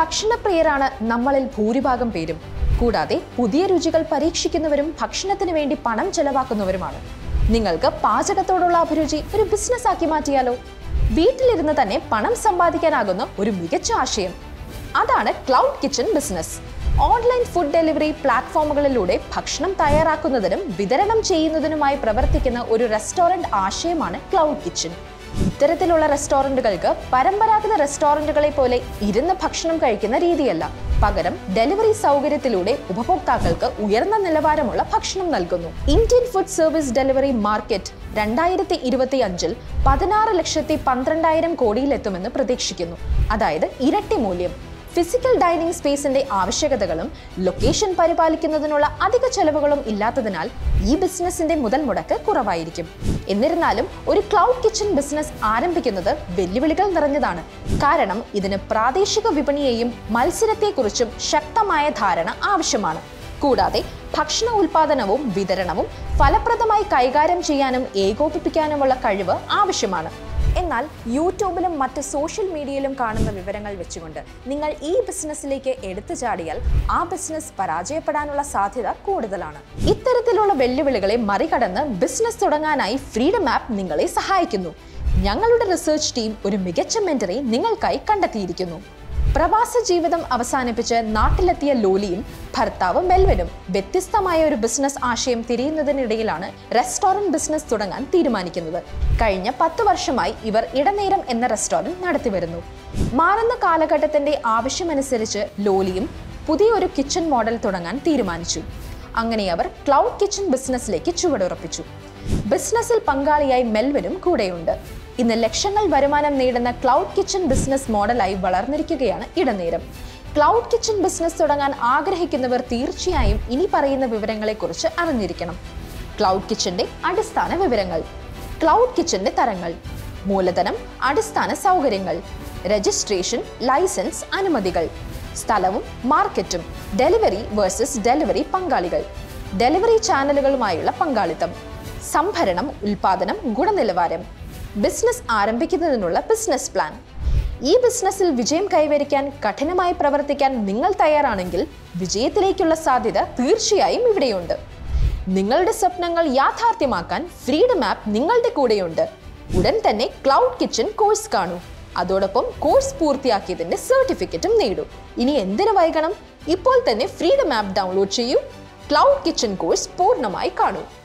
ഭക്ഷണപ്രിയരാണ് നമ്മളിൽ ഭൂരിഭാഗം പേരും കൂടാതെ പുതിയ രുചികൾ പരീക്ഷിക്കുന്നവരും ഭക്ഷണത്തിന് വേണ്ടി പണം ചെലവാക്കുന്നവരുമാണ് നിങ്ങൾക്ക് പാചകത്തോടുള്ള അഭിരുചി ഒരു ബിസിനസ് ആക്കി മാറ്റിയാലോ വീട്ടിലിരുന്ന് തന്നെ പണം സമ്പാദിക്കാനാകുന്ന ഒരു മികച്ച ആശയം അതാണ് cloud kitchen business online food delivery പ്ലാറ്റ്ഫോമുകളിലൂടെ ഭക്ഷണം തയ്യാറാക്കുന്നതിനും വിതരണം ചെയ്യുന്നതിനുമായി പ്രവർത്തിക്കുന്ന ഒരു റെസ്റ്റോറന്റ് ആശയമാണ് ക്ലൗഡ് കിച്ചൺ ഇത്തരത്തിലുള്ള റെസ്റ്റോറന്റുകൾക്ക് പരമ്പരാഗത റെസ്റ്റോറന്റുകളെ പോലെ ഇരുന്ന് ഭക്ഷണം കഴിക്കുന്ന രീതിയല്ല പകരം ഡെലിവറി സൗകര്യത്തിലൂടെ ഉപഭോക്താക്കൾക്ക് ഉയർന്ന നിലവാരമുള്ള ഭക്ഷണം നൽകുന്നു Indian food service delivery market രണ്ടായിരത്തി ഇരുപത്തി അഞ്ചിൽ പതിനാറ് ലക്ഷത്തി പന്ത്രണ്ടായിരം കോടിയിലെത്തുമെന്ന് പ്രതീക്ഷിക്കുന്നു അതായത് ഇരട്ടി മൂല്യം ഫിസിക്കൽ ഡൈനിങ് സ്പേസിന്റെ ആവശ്യകതകളും ലൊക്കേഷൻ പരിപാലിക്കുന്നതിനുള്ള അധിക ചെലവുകളും ഇല്ലാത്തതിനാൽ ഈ ബിസിനസിന്റെ മുതൽ മുടക്ക് കുറവായിരിക്കും എന്നിരുന്നാലും ഒരു ക്ലൗഡ് കിച്ചൺ ബിസിനസ് ആരംഭിക്കുന്നത് വെല്ലുവിളികൾ നിറഞ്ഞതാണ് കാരണം ഇതിന് പ്രാദേശിക വിപണിയെയും മത്സരത്തെക്കുറിച്ചും ശക്തമായ ധാരണ ആവശ്യമാണ് കൂടാതെ ഭക്ഷണ ഉൽപാദനവും വിതരണവും ഫലപ്രദമായി കൈകാര്യം ചെയ്യാനും ഏകോപിപ്പിക്കാനുമുള്ള കഴിവ് ആവശ്യമാണ് എന്നാൽ യൂട്യൂബിലും മറ്റ് സോഷ്യൽ മീഡിയയിലും കാണുന്ന വിവരങ്ങൾ വെച്ചുകൊണ്ട് നിങ്ങൾ ഈ ബിസിനസ്സിലേക്ക് എടുത്തു ചാടിയാൽ ആ ബിസിനസ് പരാജയപ്പെടാനുള്ള സാധ്യത കൂടുതലാണ് ഇത്തരത്തിലുള്ള വെല്ലുവിളികളെ മറികടന്ന് ബിസിനസ് തുടങ്ങാനായി ഫ്രീഡം ആപ്പ് നിങ്ങളെ സഹായിക്കുന്നു ഞങ്ങളുടെ റിസർച്ച് ടീം ഒരു മികച്ച മെന്ററെ നിങ്ങൾക്കായി കണ്ടെത്തിയിരിക്കുന്നു പ്രവാസ ജീവിതം അവസാനിപ്പിച്ച് നാട്ടിലെത്തിയ ലോലിയും ഭർത്താവ് മെൽവിനും വ്യത്യസ്തമായ ഒരു ബിസിനസ് ആശയം തിരിയുന്നതിനിടയിലാണ് റെസ്റ്റോറന്റ് ബിസിനസ് തുടങ്ങാൻ തീരുമാനിക്കുന്നത് കഴിഞ്ഞ പത്ത് വർഷമായി ഇവർ ഇടനേരം എന്ന റെസ്റ്റോറന്റ് നടത്തിവരുന്നു മാറുന്ന കാലഘട്ടത്തിന്റെ ആവശ്യമനുസരിച്ച് ലോലിയും പുതിയൊരു കിച്ചൺ മോഡൽ തുടങ്ങാൻ തീരുമാനിച്ചു അങ്ങനെ അവർ ക്ലൗഡ് കിച്ചൺ ബിസിനസ്സിലേക്ക് ചുവടുറപ്പിച്ചു ബിസിനസ്സിൽ പങ്കാളിയായി മെൽവിനും കൂടെയുണ്ട് ഇന്ന് ലക്ഷങ്ങൾ വരുമാനം നേടുന്ന ക്ലൗഡ് കിച്ചൺ ബിസിനസ് മോഡലായി വളർന്നിരിക്കുകയാണ് ഇടനേരം ക്ലൗഡ് കിച്ചൺ ബിസിനസ് തുടങ്ങാൻ ആഗ്രഹിക്കുന്നവർ തീർച്ചയായും ഇനി പറയുന്ന വിവരങ്ങളെക്കുറിച്ച് അറിഞ്ഞിരിക്കണം ക്ലൗഡ് കിച്ചന്റെ അടിസ്ഥാന വിവരങ്ങൾ ക്ലൗഡ് കിച്ചന്റെ തരങ്ങൾ മൂലധനം അടിസ്ഥാന സൗകര്യങ്ങൾ രജിസ്ട്രേഷൻ ലൈസൻസ് അനുമതികൾ സ്ഥലവും മാർക്കറ്റും ഡെലിവറി വേഴ്സസ് ഡെലിവറി പങ്കാളികൾ ഡെലിവറി ചാനലുകളുമായുള്ള പങ്കാളിത്തം സംഭരണം ഉൽപാദനം ഗുണനിലവാരം ബിസിനസ് ആരംഭിക്കുന്നതിനുള്ള ബിസിനസ് പ്ലാൻ ഈ ബിസിനസ്സിൽ വിജയം കൈവരിക്കാൻ കഠിനമായി പ്രവർത്തിക്കാൻ നിങ്ങൾ തയ്യാറാണെങ്കിൽ വിജയത്തിലേക്കുള്ള സാധ്യത തീർച്ചയായും ഇവിടെയുണ്ട് നിങ്ങളുടെ സ്വപ്നങ്ങൾ യാഥാർത്ഥ്യമാക്കാൻ ഫ്രീഡം ആപ്പ് നിങ്ങളുടെ കൂടെയുണ്ട് ഉടൻ തന്നെ ക്ലൗഡ് കിച്ചൺ കോഴ്സ് കാണൂ അതോടൊപ്പം കോഴ്സ് പൂർത്തിയാക്കിയതിന്റെ സർട്ടിഫിക്കറ്റും നേടൂ ഇനി എന്തിനു വൈകണം ഇപ്പോൾ തന്നെ ഫ്രീഡം ആപ്പ് ഡൗൺലോഡ് ചെയ്യൂ ക്ലൗഡ് കിച്ചൺ കോഴ്സ് പൂർണ്ണമായി കാണൂ